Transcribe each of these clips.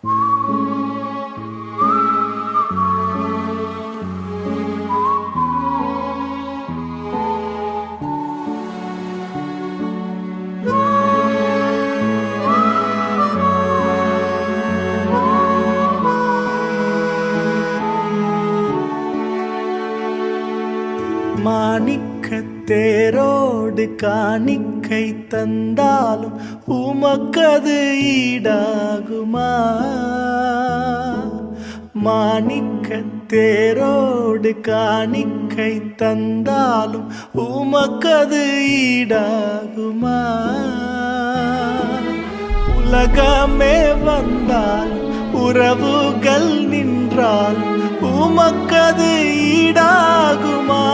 மாணிக்க தேரோடு காணிக்கை தந்தாலும் உமக்கது ஈடாகுமா மாணிக்க தேரோடு காணிக்கை தந்தாலும் உமக்கது ஈடாகுமா உலகமே வந்தால் உறவுகள் நின்றால் உமக்கது ஈடாகுமா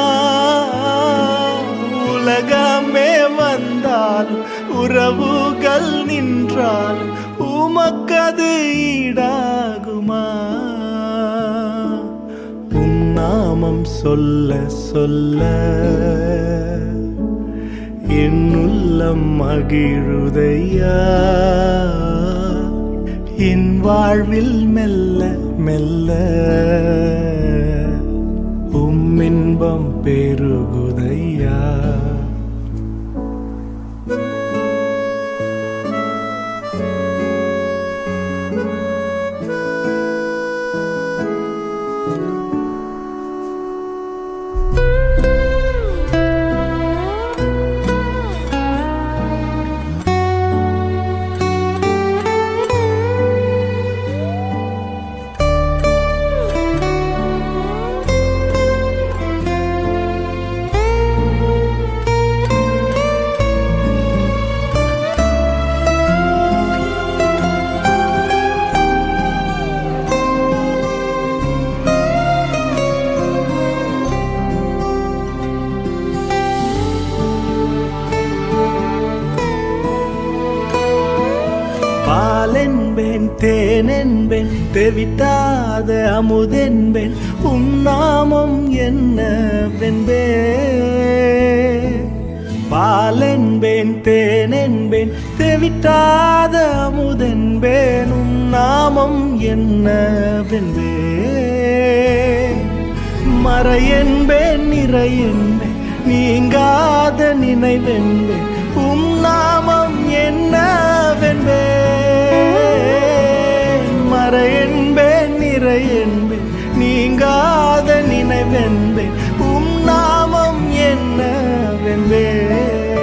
உலகமே வந்தால் உறவுகள் நின்றால் உமக்கது ஈடாகுமா உம் நாமம் சொல்ல சொல்ல என் உள்ளம் மகிழுதையா என் வாழ்வில் மெல்ல மெல்ல உம் இன்பம் பெருகுதையா பாலென்பேன் தேனென்பேன் தெவிட்டாத அமுதென்பேன் உம் நாமம் என்ன வென்பே பாலென்பேன் தேனென்பேன் தெவிட்டாத அமுதென்பேன் உம் நாமம் என்ன வென்பே மறையென்பேன் நிறையென்பேன் நீங்காத நினைவென்பேன் உம் நாமம் என்னவென்பேன் மறையென்பேன் நிறையென்பேன் நீங்காத நினைவென்பேன் உம் நாமம் என்னவென்பேன்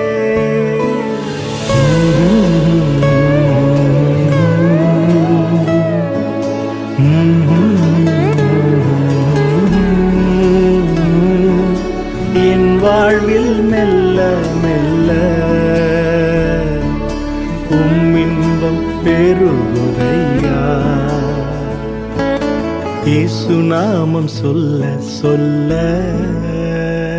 என் வாழ்வில் மெல்ல மெல்ல உம் இன்பம் பெருகுதையா இயேசு நாமம் சொல்ல சொல்ல